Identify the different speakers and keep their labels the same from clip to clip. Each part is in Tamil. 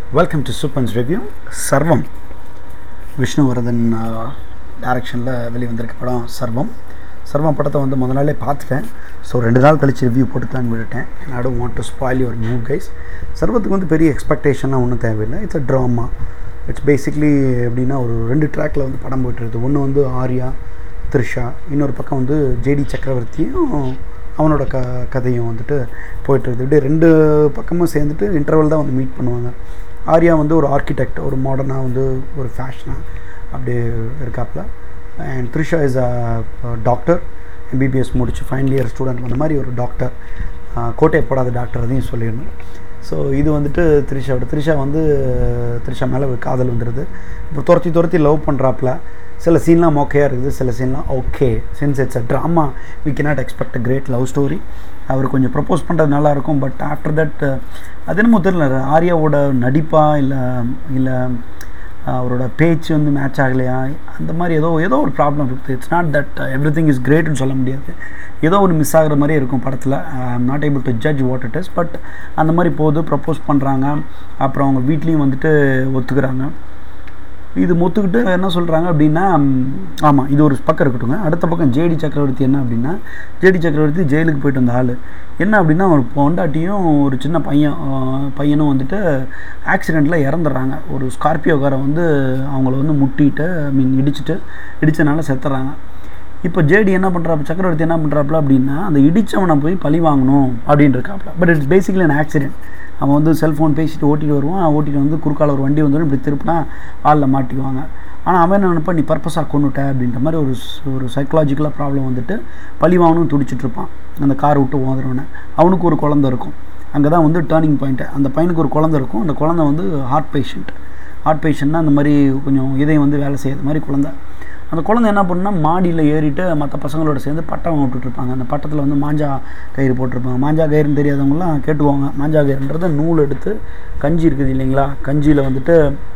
Speaker 1: வெல்கம் டு சூப்பன்ஸ் ரிவ்யூ சர்வம் விஷ்ணுவர்தன் டைரக்ஷனில் வெளிவந்திருக்க படம் சர்வம் சர்வம் படத்தை வந்து முத நாளே பார்த்துட்டேன் ஸோ ரெண்டு நாள் கழிச்சு ரிவ்யூ போட்டுக்கலான்னு விட்டுட்டேன் I don't want to spoil your movie guys சர்வத்துக்கு வந்து பெரிய எக்ஸ்பெக்டேஷன்லாம் ஒன்றும் தேவையில்லை it's a drama it's basically எப்படின்னா ஒரு ரெண்டு ட்ராக்கில் வந்து படம் போயிட்டுருது ஒன்று வந்து ஆர்யா த்ரிஷா இன்னொரு பக்கம் வந்து ஜேடி சக்கரவர்த்தியும் அவனோட க கதையும் வந்துட்டு போயிட்டுருக்குது இப்படி ரெண்டு பக்கமும் சேர்ந்துட்டு இன்டர்வல் தான் வந்து மீட் பண்ணுவாங்க ஆர்யா வந்து ஒரு ஆர்கிடெக்ட் ஒரு மாடர்னாக வந்து ஒரு ஃபேஷனாக அப்படியே இருக்காப்புல and Trisha is a doctor MBBS முடிச்சு ஃபைனல் இயர் ஸ்டூடெண்ட் அந்த மாதிரி ஒரு டாக்டர் கோட்டை போடாத டாக்டர் அதையும் சொல்லிடணும் ஸோ இது வந்துட்டு த்ரிஷாவோட த்ரிஷா வந்து த்ரிஷா மேலே ஒரு காதல் வந்துடுது இப்போ துரத்தி துரத்தி லவ் பண்ணுறாப்புல சில சீன்லாம் மோக்கையாக இருக்குது சில சீன்லாம் okay since it's a drama we cannot expect a great love story அவர் கொஞ்சம் ப்ரப்போஸ் பண்ணுறது நல்லாயிருக்கும் பட் ஆஃப்டர் தட் அது என்னமோ தெரியல ஆர்யாவோட நடிப்பா இல்லை இல்லை அவரோட பேச்சு வந்து மேட்ச் ஆகலையா அந்த மாதிரி ஏதோ ஏதோ ஒரு ப்ராப்ளம் இருக்குது it's not that everything is கிரேட்னு சொல்ல முடியாது ஏதோ ஒன்று மிஸ் ஆகிற மாதிரி இருக்கும் படத்தில் I am not able to judge what it is but அந்த மாதிரி போகுது ப்ரப்போஸ் பண்ணுறாங்க அப்புறம் அவங்க வீட்லேயும் வந்துட்டு ஒத்துக்கிறாங்க இது ஒத்துக்கிட்டு என்ன சொல்கிறாங்க அப்படின்னா ஆமாம் இது ஒரு பக்கம் இருக்கட்டுங்க அடுத்த பக்கம் ஜேடி சக்கரவர்த்தி என்ன அப்படின்னா ஜேடி சக்கரவர்த்தி ஜெயிலுக்கு போயிட்டு வந்த ஆள் என்ன அப்படின்னா ஒரு பொண்டாட்டியும் ஒரு சின்ன பையன் பையனும் வந்துட்டு ஆக்சிடெண்ட்டில் இறந்துடுறாங்க ஒரு ஸ்கார்பியோ காரை வந்து அவங்கள வந்து முட்டிட்டு ஐ மீன் இடிச்சிட்டு இடித்தனால செத்துறாங்க இப்போ ஜேடி என்ன பண்ணுறாப்பு சக்கரவர்த்தி என்ன பண்ணுறாப்புல அப்படின்னா அந்த இடித்தவனை போய் பழி வாங்கணும் அப்படின்னு இருக்காப்புல but it's basically an accident அவன் வந்து செல்ஃபோன் பேசிட்டு ஓட்டிட்டு வருவான் ஓட்டிட்டு வந்து குறுக்கால ஒரு வண்டி வந்துடும் இப்படி திருப்பினா ஆளில் மாட்டிக்குவாங்க ஆனால் அவன் என்ன நினைப்பா நீ பர்பஸாக கொண்டுட்ட அப்படின்ற மாதிரி ஒரு ஒரு சைக்கலாஜிக்கலாக ப்ராப்ளம் வந்துட்டு பழி வாங்கணும் துடிச்சிட்டு இருப்பான் அந்த கார் விட்டு ஓதுறவனை அவனுக்கு ஒரு குழந்தை இருக்கும் அங்கே தான் வந்து டேர்னிங் பாயிண்ட்டு அந்த பையனுக்கு ஒரு குழந்தை இருக்கும் அந்த குழந்தை வந்து ஹார்ட் பேஷண்ட் ஹார்ட் பேஷண்ட்னா அந்த மாதிரி கொஞ்சம் இதயம் வந்து வேலை செய்யறது மாதிரி குழந்தை அந்த குழந்தை என்ன பண்ணுன்னா மாடியில் ஏறிட்டு மற்ற பசங்களோட சேர்ந்து பட்டம் விட்டுட்ருப்பாங்க அந்த பட்டத்தில் வந்து மாஞ்சா கயிறு போட்டிருப்பாங்க மாஞ்சா கயிறுன்னு தெரியாதவங்களாம் கேட்டுவாங்க மாஞ்சா கயிறுன்றது நூல் எடுத்து கஞ்சி இருக்குது இல்லைங்களா கஞ்சியில் வந்துட்டு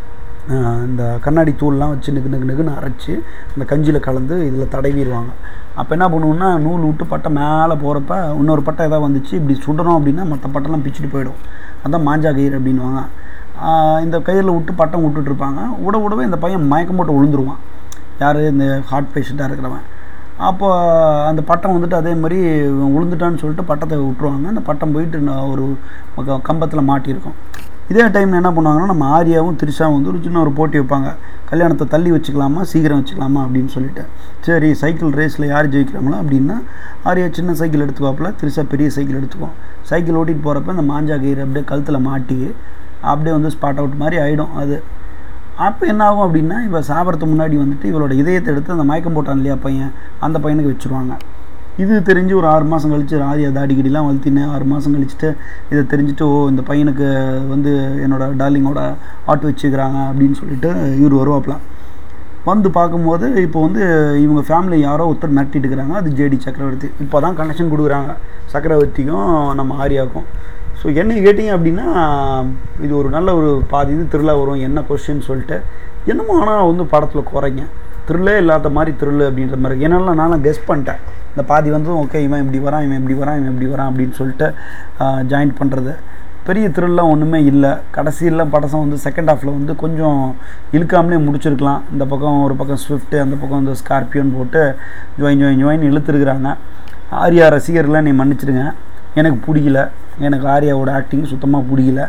Speaker 1: இந்த கண்ணாடி தூள்லாம் வச்சு நிகு நிகு நிகுன்னு அரைச்சி அந்த கஞ்சியில் கலந்து இதில் தடவிடுவாங்க அப்போ என்ன பண்ணுவோம்னா நூல் விட்டு பட்டை மேலே போகிறப்ப இன்னொரு பட்டை எதாவது வந்துச்சு இப்படி சுடணும் அப்படின்னா மற்ற பட்டெல்லாம் பிச்சுட்டு போயிடும் அதான் மாஞ்சா கயிறு அப்படின்வாங்க இந்த கயிறில் விட்டு பட்டம் விட்டுட்ருப்பாங்க விட விடவே இந்த பையன் மயக்கம் போட்டு விழுந்துருவான் யார் இந்த ஹார்ட் பேஷண்ட்டாக இருக்கிறவன் அப்போ அந்த பட்டம் வந்துட்டு அதே மாதிரி விழுந்துட்டான்னு சொல்லிட்டு பட்டத்தை விட்டுருவாங்க அந்த பட்டம் போயிட்டு ஒரு கம்பத்தில் மாட்டியிருக்கும் இதே டைமில் என்ன பண்ணுவாங்கன்னா நம்ம ஆரியாவும் திரிஷாவும் வந்து ஒரு சின்ன ஒரு போட்டி வைப்பாங்க கல்யாணத்தை தள்ளி வச்சுக்கலாமா சீக்கிரம் வச்சுக்கலாமா அப்படின்னு சொல்லிட்டு சரி சைக்கிள் ரேஸில் யார் ஜெயிக்கிறாங்களோ அப்படின்னா ஆரியா சின்ன சைக்கிள் எடுத்துக்குவாப்பில் திரிஷா பெரிய சைக்கிள் எடுத்துக்குவோம் சைக்கிள் ஓட்டிகிட்டு போகிறப்ப இந்த மாஞ்சா கயிறு அப்படியே கழுத்தில் மாட்டி அப்படியே வந்து ஸ்பாட் அவுட் மாதிரி ஆகிடும் அது அப்போ என்ன ஆகும் அப்படின்னா இவ சாப்பிட்றதுக்கு முன்னாடி வந்துட்டு இவளோட இதயத்தை எடுத்து அந்த மயக்கம் போட்டான் இல்லையா பையன் அந்த பையனுக்கு வச்சுருவாங்க இது தெரிஞ்சு ஒரு ஆறு மாதம் கழிச்சு ராதியா தாடிக்கடிலாம் வளர்த்தினேன் ஆறு மாதம் கழிச்சுட்டு இதை தெரிஞ்சுட்டு ஓ இந்த பையனுக்கு வந்து என்னோட டார்லிங்கோட ஆட்டு வச்சுக்கிறாங்க அப்படின்னு சொல்லிட்டு இவர் வருவாப்லாம் வந்து பார்க்கும்போது இப்போ வந்து இவங்க ஃபேமிலி யாரோ ஒருத்தர் மிரட்டிட்டு இருக்கிறாங்க அது ஜேடி சக்கரவர்த்தி இப்போ தான் கனெக்ஷன் கொடுக்குறாங்க சக்கரவர்த்திக்கும் நம்ம ஆரியாவுக்கும் ஸோ என்ன கேட்டிங்க அப்படின்னா இது ஒரு நல்ல ஒரு பாதி இது திருவிழா வரும் என்ன கொஸ்டின் சொல்லிட்டு என்னமோ ஆனால் வந்து படத்தில் குறைங்க த்ரில்லே இல்லாத மாதிரி த்ரில்லு அப்படின்ற மாதிரி ஏன்னால நானும் கெஸ் பண்ணிட்டேன் இந்த பாதி வந்து ஓகே இவன் இப்படி வரான் இவன் இப்படி வரான் இவன் இப்படி வரான் அப்படின்னு சொல்லிட்டு ஜாயின் பண்ணுறது பெரிய த்ரில்லாம் ஒன்றுமே இல்லை கடைசியில் படசம் வந்து செகண்ட் ஹாஃபில் வந்து கொஞ்சம் இழுக்காமலே முடிச்சிருக்கலாம் இந்த பக்கம் ஒரு பக்கம் ஸ்விஃப்ட்டு அந்த பக்கம் வந்து ஸ்கார்பியோன்னு போட்டு ஜாயின் ஜாயின் ஜாயின் இழுத்துருக்குறாங்க ஆரியா ரசிகர்லாம் நீ மன்னிச்சிடுங்க எனக்கு பிடிக்கல எனக்கு ஆர்யாவோட ஆக்டிங் சுத்தமாக பிடிக்கல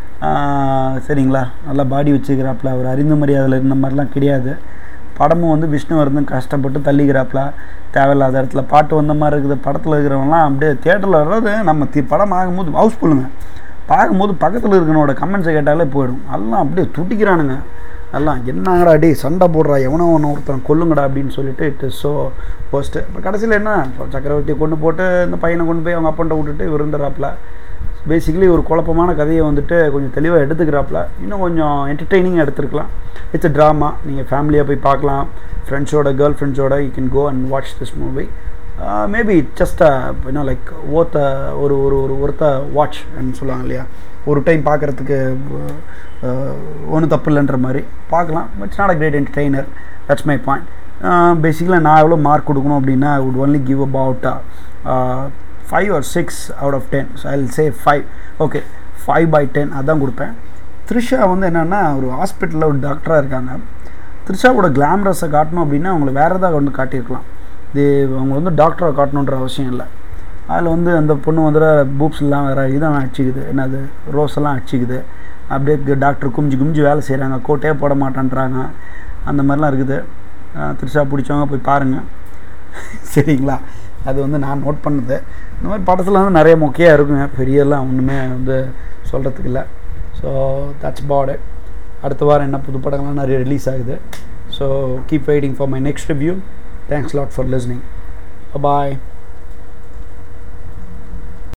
Speaker 1: சரிங்களா நல்லா பாடி வச்சுக்கிறாப்புல அவர் அறிந்த மரியாதையில் இருந்த மாதிரிலாம் கிடையாது படமும் வந்து விஷ்ணுவர்தன் கஷ்டப்பட்டு தள்ளிக்கிறாப்புல தேவையில்லாத இடத்துல பாட்டு வந்த மாதிரி இருக்குது படத்தில் இருக்கிறவங்களாம் அப்படியே தேட்டரில் வர்றது நம்ம தி படம் ஆகும்போது ஹவுஸ் ஃபுல்லுங்க பார்க்கும்போது பக்கத்தில் இருக்கிறனோட கமெண்ட்ஸை கேட்டாலே போயிடும் எல்லாம் அப்படியே துட்டிக்கிறானுங்க எல்லாம் என்னங்கடா டே சண்டை போடுறா எவனோ ஒன்று ஒருத்தன் கொல்லுங்கடா அப்படின்னு சொல்லிட்டு இட் இஸ் ஸோ போஸ்ட்டு இப்போ கடைசியில் என்ன இப்போ சக்கரவர்த்தியை கொண்டு போட்டு இந்த பையனை கொண்டு போய் அவங்க அப்பன்ட்ட விட்டுட்டு விருந்துறாப்புல பேசிக்கலி ஒரு குழப்பமான கதையை வந்துட்டு கொஞ்சம் தெளிவாக எடுத்துக்கிறாப்புல இன்னும் கொஞ்சம் என்டர்டெய்னிங்காக எடுத்துருக்கலாம் இட்ஸ் அ ட்ராமா நீங்கள் ஃபேமிலியாக போய் பார்க்கலாம் ஃப்ரெண்ட்ஸோட கேர்ள் ஃப்ரெண்ட்ஸோட you can go and watch this movie maybe just you know like ஓத்த ஒரு ஒரு ஒரு ஒருத்த வாட்ச் சொல்லுவாங்க இல்லையா ஒரு டைம் பார்க்குறதுக்கு ஒன்றும் தப்பு இல்லைன்ற மாதிரி பார்க்கலாம் it's not a great entertainer that's my point பேசிக்கலாக நான் எவ்வளோ மார்க் கொடுக்கணும் அப்படின்னா I would only give about five or six out of ten so I will say five okay five by ten அதான் கொடுப்பேன் த்ரிஷா வந்து என்னென்னா ஒரு ஹாஸ்பிட்டலில் ஒரு டாக்டராக இருக்காங்க த்ரிஷாவோட கிளாமரஸை காட்டணும் அப்படின்னா அவங்கள வேறு ஏதாவது ஒன்று காட்டியிருக்கலாம் இது அவங்க வந்து டாக்டரை காட்டணுன்ற அவசியம் இல்லை அதில் வந்து அந்த பொண்ணு வந்து பூப்ஸ்லாம் வேறு இதெல்லாம் அடிச்சிக்குது என்னது ரோஸ் எல்லாம் அடிச்சிக்குது அப்படியே டாக்டர் குமிஞ்சு குமிஞ்சு வேலை செய்கிறாங்க கோட்டே போட மாட்டேன்றாங்க அந்த மாதிரிலாம் இருக்குது அஹ் த்ரிஷா பிடிச்சவங்க போய் பாருங்கள் சரிங்களா அது வந்து நான் நோட் பண்ணது இந்த மாதிரி படத்தில் வந்து நிறைய மொக்கையாக இருக்குங்க பெரியெல்லாம் ஒன்றுமே வந்து சொல்கிறதுக்கு இல்லை ஸோ தட்ஸ் பாட் அடுத்த வாரம் என்ன புது படங்கள்லாம் நிறைய ரிலீஸ் ஆகுது so keep waiting for my next review thanks lot for listening bye